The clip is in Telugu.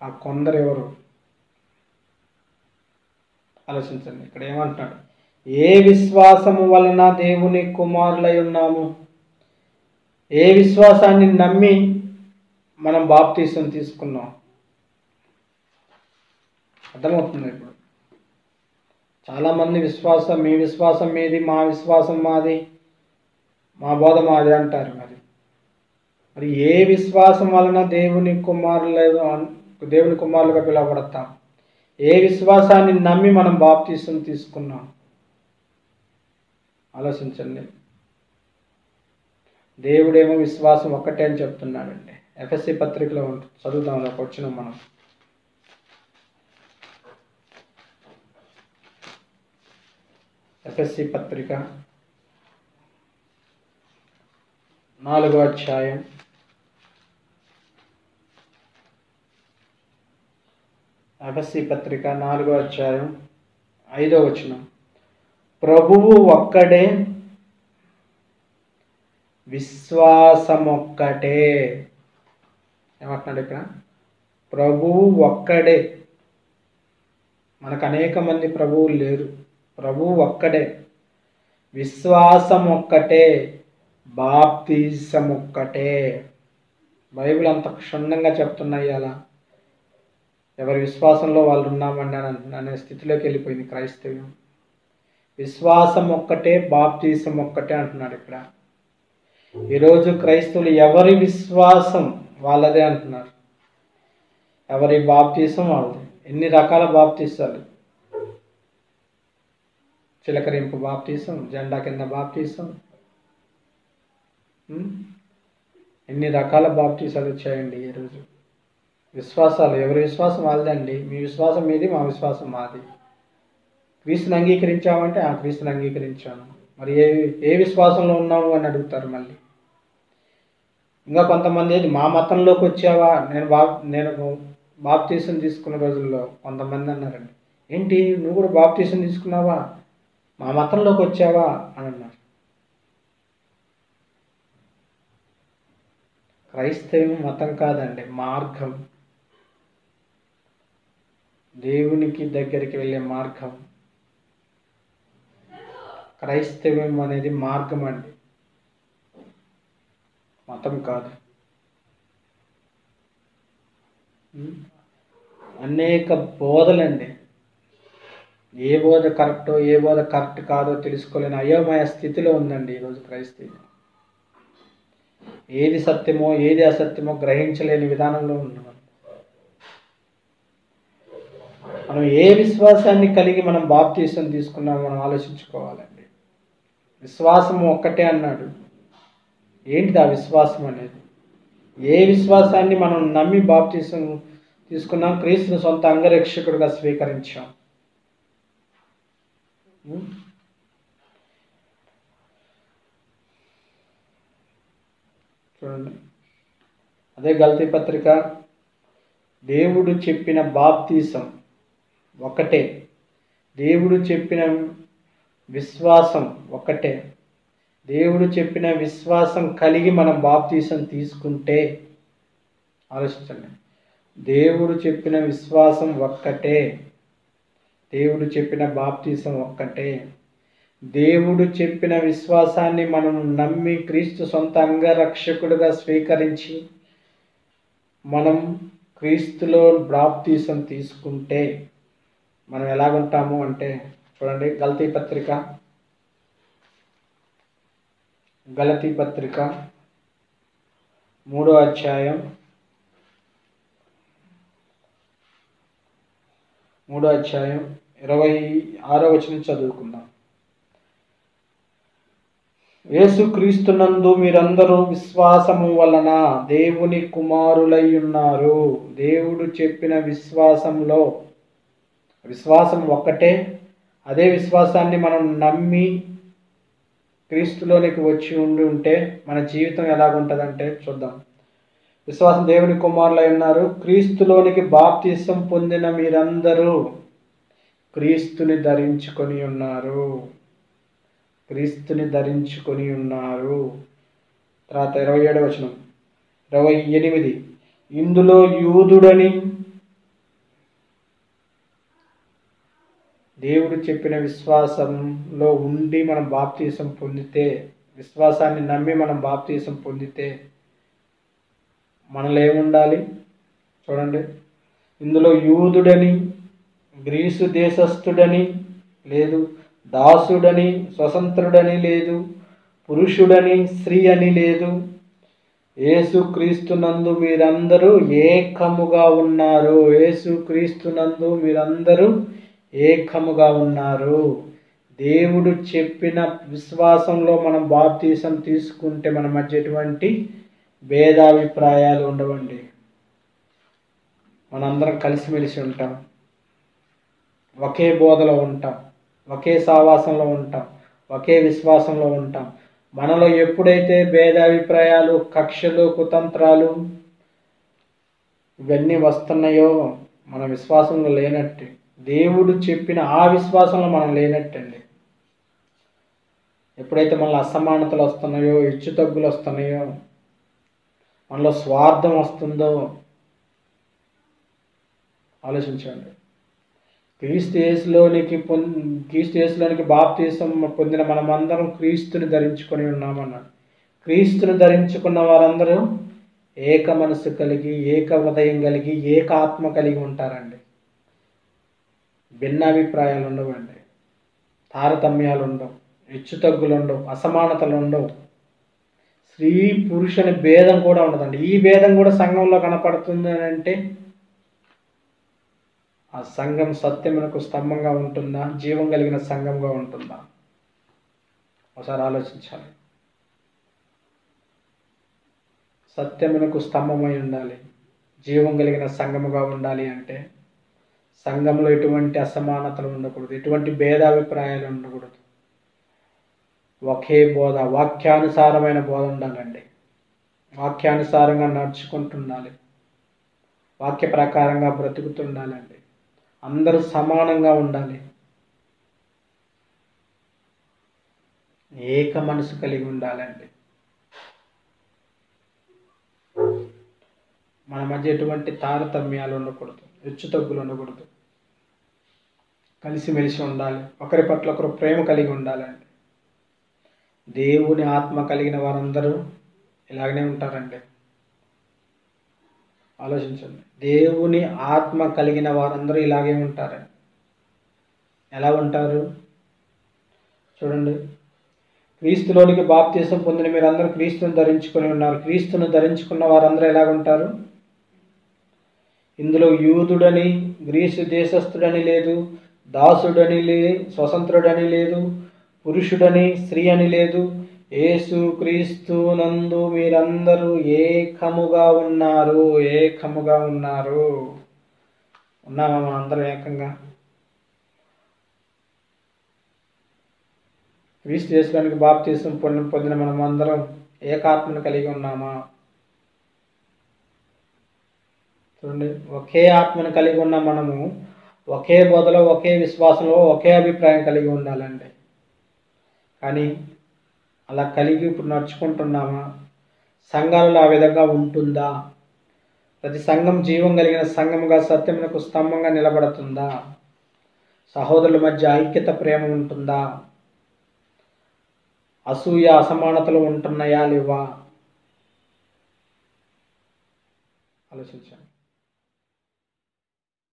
ఆ కొందరు ఎవరు ఆలోచించండి ఇక్కడ ఏమంటున్నాడు ఏ విశ్వాసము వలన దేవుని కుమారులై ఉన్నాము ఏ విశ్వాసాన్ని నమ్మి మనం బాప్తీసం తీసుకున్నాం అర్థమవుతుంది ఇప్పుడు చాలామంది విశ్వాసం మీ విశ్వాసం మీది మా విశ్వాసం మాది మా బోధ మాది అంటారు మరి మరి ఏ విశ్వాసం వలన దేవుని కుమారులు దేవుని కుమారులుగా పిలువబడతాం ఏ విశ్వాసాన్ని నమ్మి మనం బాప్తీసం తీసుకున్నాం ఆలోచించండి దేవుడేమో విశ్వాసం ఒక్కటే అని చెప్తున్నాడండి ఎఫ్ఎస్సి పత్రికలో ఉంటుంది చదువుతాం ఒక వచ్చిన మనం ఎఫ్ఎస్సి పత్రిక నాలుగో అధ్యాయం ఎఫ్ఎస్సి పత్రిక నాలుగో అధ్యాయం ఐదో వచనం ప్రభువు ఒక్కడే విశ్వాసమొక్కటే ఏమంటున్నాడు ఇక్కడ ప్రభువు ఒక్కడే మనకు అనేక మంది ప్రభువులు లేరు ప్రభువు ఒక్కడే విశ్వాసం ఒక్కటే బాప్తీసం ఒక్కటే బైబిల్ అంత క్షుణ్ణంగా చెప్తున్నాయి అలా ఎవరి విశ్వాసంలో వాళ్ళు ఉన్నామండి అని అంటున్న- అనే స్థితిలోకి వెళ్ళిపోయింది క్రైస్తవ్యం విశ్వాసం ఒక్కటే బాప్తీసం ఒక్కటే అంటున్నాడు ఇక్కడ ఈరోజు క్రైస్తవులు ఎవరి విశ్వాసం వాళ్ళదే అంటున్నారు ఎవరి బాప్తీసం వాళ్ళది ఎన్ని రకాల బాప్తీసాలు చిలకరింపు బాప్తీసం జెండా కింద బాప్తీసం ఉం? ఎన్ని రకాల బాప్తీసాలు వచ్చాయండి ఈరోజు విశ్వాసాలు ఎవరి విశ్వాసం వాళ్ళదండి మీ విశ్వాసం మీది మా విశ్వాసం మాది క్రీస్తుని అంగీకరించామంటే ఆ క్రీస్తుని అంగీకరించాను మరి ఏ ఏ విశ్వాసంలో ఉన్నావు అని అడుగుతారు మళ్ళీ ఇంకా కొంతమంది ఏది మా మతంలోకి వచ్చావా నేను బా నేను బాప్తీసం తీసుకున్న రోజుల్లో కొంతమంది అన్నారండి ఏంటి నువ్వు కూడా బాప్తీసం తీసుకున్నావా మా మతంలోకి వచ్చావా అని అన్నారు క్రైస్తవం మతం కాదండి మార్గం దేవునికి దగ్గరికి వెళ్ళే మార్గం క్రైస్తవం అనేది మార్గం అండి మతం కాదు ఉం? అనేక బోధలండి ఏ బోధ కరెక్టో ఏ బోధ కరెక్ట్ కాదో తెలుసుకోలేని అయోమయ స్థితిలో ఉందండి ఈరోజు క్రైస్తవం ఏది సత్యమో ఏది అసత్యమో గ్రహించలేని విధానంలో ఉన్నాం మనం ఏ విశ్వాసాన్ని కలిగి మనం బాప్తీసం తీసుకున్నామో మనం ఆలోచించుకోవాలండి విశ్వాసం ఒక్కటే అన్నాడు ఏంటిది ఆ విశ్వాసం అనేది ఏ విశ్వాసాన్ని మనం నమ్మి బాప్తీసం తీసుకున్నాం క్రీస్తుని సొంత అంగరక్షకుడిగా స్వీకరించాం ఉం? చూడండి అదే గల్తీ పత్రిక దేవుడు చెప్పిన బాప్తీసం ఒకటే దేవుడు చెప్పిన విశ్వాసం ఒకటే దేవుడు చెప్పిన విశ్వాసం కలిగి మనం బాప్తీసం తీసుకుంటే ఆలోచించండి దేవుడు చెప్పిన విశ్వాసం ఒక్కటే దేవుడు చెప్పిన బాప్తీసం ఒక్కటే దేవుడు చెప్పిన విశ్వాసాన్ని మనం నమ్మి క్రీస్తు సొంత అంగరక్షకుడుగా స్వీకరించి మనం క్రీస్తులో బాప్తీసం తీసుకుంటే మనం ఎలాగుంటాము అంటే చూడండి గలతీ పత్రిక గలతీ పత్రిక మూడో అధ్యాయం మూడో అధ్యాయం ఇరవై ఆరో వచనం చదువుకుందాం యేసుక్రీస్తునందు మీరందరూ విశ్వాసము వలన దేవుని కుమారులై ఉన్నారు దేవుడు చెప్పిన విశ్వాసంలో విశ్వాసం ఒక్కటే అదే విశ్వాసాన్ని మనం నమ్మి క్రీస్తులోనికి వచ్చి ఉండి ఉంటే మన జీవితం ఎలాగుంటుందంటే చూద్దాం విశ్వాసం దేవుని కుమారులై ఉన్నారు క్రీస్తులోనికి బాప్తిసం పొందిన మీరందరూ క్రీస్తుని ధరించుకొని ఉన్నారు క్రీస్తుని ధరించుకొని ఉన్నారు తర్వాత ఇరవై ఏడవ వచనం ఇరవై ఎనిమిది ఇందులో యూదుడని దేవుడు చెప్పిన విశ్వాసంలో ఉండి మనం బాప్తీసం పొందితే విశ్వాసాన్ని నమ్మి మనం బాప్తీసం పొందితే మనలో ఏముండాలి చూడండి ఇందులో యూదుడని గ్రీసు దేశస్థుడని లేదు దాసుడని స్వతంత్రుడని లేదు పురుషుడని స్త్రీ అని లేదు యేసుక్రీస్తునందు మీరందరూ ఏకముగా ఉన్నారు యేసుక్రీస్తునందు మీరందరూ ఏకముగా ఉన్నారు దేవుడు చెప్పిన విశ్వాసంలో మనం బాప్తీసం తీసుకుంటే మన మధ్య ఎటువంటి భేదాభిప్రాయాలు ఉండవండి మనందరం కలిసిమెలిసి ఉంటాం ఒకే బోధలో ఉంటాం ఒకే సావాసంలో ఉంటాం ఒకే విశ్వాసంలో ఉంటాం మనలో ఎప్పుడైతే భేదాభిప్రాయాలు కక్షలు కుతంత్రాలు ఇవన్నీ వస్తున్నాయో మన విశ్వాసంలో లేనట్టు దేవుడు చెప్పిన ఆ విశ్వాసంలో మనం లేనట్టండి ఎప్పుడైతే మనలో అసమానతలు వస్తున్నాయో హెచ్చు తగ్గులు వస్తున్నాయో మనలో స్వార్థం వస్తుందో ఆలోచించండి క్రీస్తు యేసులోనికి పొం క్రీస్తు యేసులోనికి బాప్తీసం పొందిన మనమందరం క్రీస్తుని ధరించుకొని ఉన్నామన్నాడు క్రీస్తుని ధరించుకున్న వారందరూ ఏక మనసు కలిగి ఏక ఉదయం కలిగి ఏక ఆత్మ కలిగి ఉంటారండి భిన్నాభిప్రాయాలు ఉండవండి తారతమ్యాలు ఉండవు హెచ్చుతగ్గులు ఉండవు అసమానతలు ఉండవు స్త్రీ పురుషుని భేదం కూడా ఉండదండి ఈ భేదం కూడా సంఘంలో కనపడుతుంది అని అంటే ఆ సంఘం సత్యమునకు స్తంభంగా ఉంటుందా జీవం కలిగిన సంఘంగా ఉంటుందా ఒకసారి ఆలోచించాలి సత్యమునకు స్తంభమై ఉండాలి జీవం కలిగిన సంఘముగా ఉండాలి అంటే సంఘంలో ఎటువంటి అసమానతలు ఉండకూడదు ఎటువంటి భేదాభిప్రాయాలు ఉండకూడదు ఒకే బోధ వాక్యానుసారమైన బోధ ఉండాలండి వాక్యానుసారంగా నడుచుకుంటుండాలి వాక్య ప్రకారంగా బ్రతుకుతుండాలండి అందరూ సమానంగా ఉండాలి ఏక మనసు కలిగి ఉండాలండి మన మధ్య ఎటువంటి తారతమ్యాలు ఉండకూడదు హెచ్చు తగ్గులు ఉండకూడదు కలిసిమెలిసి ఉండాలి ఒకరి పట్ల ఒకరు ప్రేమ కలిగి ఉండాలండి దేవుని ఆత్మ కలిగిన వారందరూ ఇలాగనే ఉంటారండి ఆలోచించండి దేవుని ఆత్మ కలిగిన వారందరూ ఇలాగే ఉంటారండి ఎలా ఉంటారు చూడండి క్రీస్తులోనికి బాప్తీసం పొందిన మీరందరూ క్రీస్తుని ధరించుకొని ఉన్నారు క్రీస్తును ధరించుకున్న వారందరూ ఎలాగుంటారు ఇందులో యూదుడని గ్రీసు దేశస్థుడని లేదు దాసుడని లే స్వతంత్రుడని లేదు పురుషుడని స్త్రీ అని లేదు యేసు క్రీస్తు నందు మీరందరూ ఏకముగా ఉన్నారు ఏకముగా ఉన్నారు ఉన్నామా మనందరం ఏకంగా క్రీస్తు చేసుకోవడానికి బాప్తీసం పొందిన పొందిన మనం అందరం ఏకాత్మను కలిగి ఉన్నామా చూడండి ఒకే ఆత్మను కలిగి ఉన్న మనము ఒకే బోధలో ఒకే విశ్వాసంలో ఒకే అభిప్రాయం కలిగి ఉండాలండి కానీ అలా కలిగి ఇప్పుడు నడుచుకుంటున్నామా సంఘాలలో ఆ విధంగా ఉంటుందా ప్రతి సంఘం జీవం కలిగిన సంఘముగా సత్యమునకు స్తంభంగా నిలబడుతుందా సహోదరుల మధ్య ఐక్యత ప్రేమ ఉంటుందా అసూయ అసమానతలు ఉంటున్నాయా లేవా ఆలోచించండి